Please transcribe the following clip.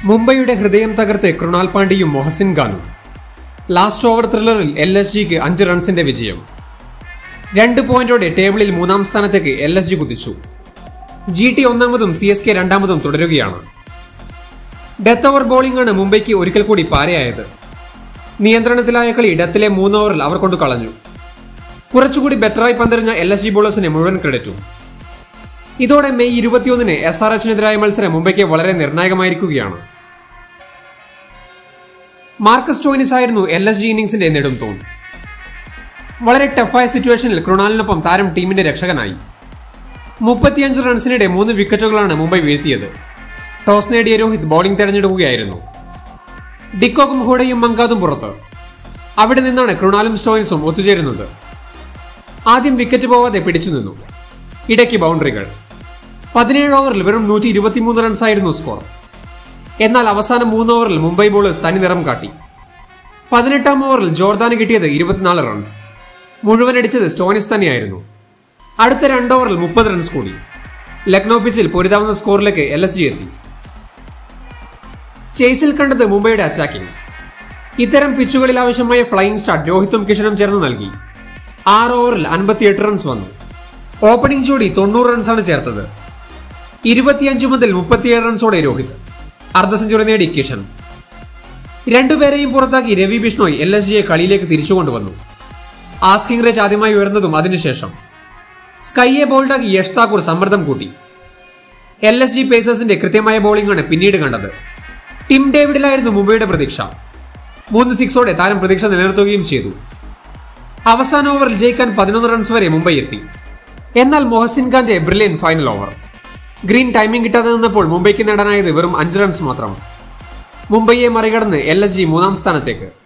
മുംബൈയുടെ ഹൃദയം തകർത്ത് കൃണാൽ പാണ്ഡ്യയും മൊഹസിൻ ഖാനും ലാസ്റ്റ് ഓവർ ത്രില്ലറിൽ എൽ എസ് ജിക്ക് അഞ്ച് റൺസിന്റെ വിജയം രണ്ട് പോയിന്റോടെ ടേബിളിൽ മൂന്നാം സ്ഥാനത്തേക്ക് എൽ എസ് ജി കുതിച്ചു ജി ടി ഒന്നാമതും സി എസ് കെ രണ്ടാമതും തുടരുകയാണ് ഡെത്ത് ഓവർ ബോളിംഗ് ആണ് മുംബൈക്ക് ഒരിക്കൽ കൂടി പാരയായത് നിയന്ത്രണത്തിലായ കളി ഡെത്തിലെ മൂന്ന് ഓവറിൽ അവർ കൊണ്ട് കളഞ്ഞു കുറച്ചുകൂടി ബെറ്ററായി പന്തെറിഞ്ഞ എൽ എസ് ജി ബോളേഴ്സിന് മുഴുവൻ ക്രെഡിറ്റും ഇതോടെ മെയ് ഇരുപത്തിയൊന്നിന് എസ് ആർ എച്ചിനെതിരായ മത്സരം മുംബൈക്ക് വളരെ നിർണായകമായിരിക്കുകയാണ് മാർക്കസ് ടോയിനിസ് ആയിരുന്നു എൽ എസ് ജി ഇന്നിംഗ്സിന്റെ നെടും തൂൺ വളരെ ടഫായ സിറ്റുവേഷനിൽ കൃണാലിനൊപ്പം താരം ടീമിന്റെ രക്ഷകനായി മുപ്പത്തിയഞ്ച് റൺസിനിടെ മൂന്ന് വിക്കറ്റുകളാണ് മുംബൈ വീഴ്ത്തിയത് ടോസ് നേടിയ രോഹിത് ബോളിംഗ് തെരഞ്ഞെടുക്കുകയായിരുന്നു ഡിക്കോക്കും ഹൂഡയും മങ്കാദും പുറത്ത് അവിടെ നിന്നാണ് കൃണാലും സ്റ്റോയിൻസും ഒത്തുചേരുന്നത് ആദ്യം വിക്കറ്റ് പോവാതെ പിടിച്ചു നിന്നു ഇടയ്ക്ക് ബൗണ്ടറികൾ പതിനേഴ് ഓവറിൽ വെറും നൂറ്റി ഇരുപത്തിമൂന്ന് റൺസായിരുന്നു സ്കോർ എന്നാൽ അവസാന മൂന്ന് ഓവറിൽ മുംബൈ ബോളേഴ്സ് തനി നിറം കാട്ടി പതിനെട്ടാം ഓവറിൽ ജോർദാന് കിട്ടിയത് ഇരുപത്തിനാല് റൺസ് മുഴുവൻ അടിച്ചത് സ്റ്റോനിസ് തന്നെയായിരുന്നു അടുത്ത രണ്ട് ഓവറിൽ മുപ്പത് റൺസ് കൂടി ലക്നൌ പിച്ചിൽ പൊരുതാവുന്ന സ്കോറിലേക്ക് എൽ എസ് ജി എത്തി ചേസിൽ കണ്ടത് മുംബൈയുടെ അറ്റാക്കിംഗ് ഇത്തരം പിച്ചുകളിൽ ആവശ്യമായ ഫ്ലൈയിങ് സ്റ്റാർട്ട് രോഹിത്തും കിഷനും ചേർന്ന് നൽകി ആറ് ഓവറിൽ അൻപത്തിയെട്ട് റൺസ് വന്നു ഓപ്പണിംഗ് ജോഡി തൊണ്ണൂറ് റൺസാണ് ചേർത്തത് ഇരുപത്തിയഞ്ച് മുതൽ മുപ്പത്തിയേഴ് റൺസോടെ രോഹിത് അർദ്ധ സെഞ്ചുറി നേടി കിഷൻ രണ്ടുപേരെയും പുറത്താക്കി രവി ബിഷ്ണോയ് എൽ എസ് ജിയെ കളിയിലേക്ക് തിരിച്ചു കൊണ്ടുവന്നു ആസ്കിംഗ് റേറ്റ് ആദ്യമായി ഉയർന്നതും അതിനുശേഷം സ്കൈയെ ബോൾഡാക്കി യഷ് താക്കൂർ സമ്മർദ്ദം കൂട്ടി എൽ എസ് ജി പേസേഴ്സിന്റെ കൃത്യമായ ബോളിംഗാണ് പിന്നീട് കണ്ടത് ടിം ഡേവിഡിലായിരുന്നു മുംബൈയുടെ പ്രതീക്ഷ മൂന്ന് സിക്സോടെ താരം പ്രതീക്ഷ നിലനിർത്തുകയും ചെയ്തു അവസാന ഓവറിൽ ജയിക്കാൻ പതിനൊന്ന് റൺസ് വരെ മുംബൈ എത്തി എന്നാൽ മൊഹസിൻ ഖാന്റെ brilliant final over Green timing കിട്ടാതെ നിന്നപ്പോൾ മുംബൈക്ക് നേടാനായത് വെറും അഞ്ച് റൺസ് മാത്രം മുംബൈയെ മറികടന്ന് എൽ എസ് ജി മൂന്നാം സ്ഥാനത്തേക്ക്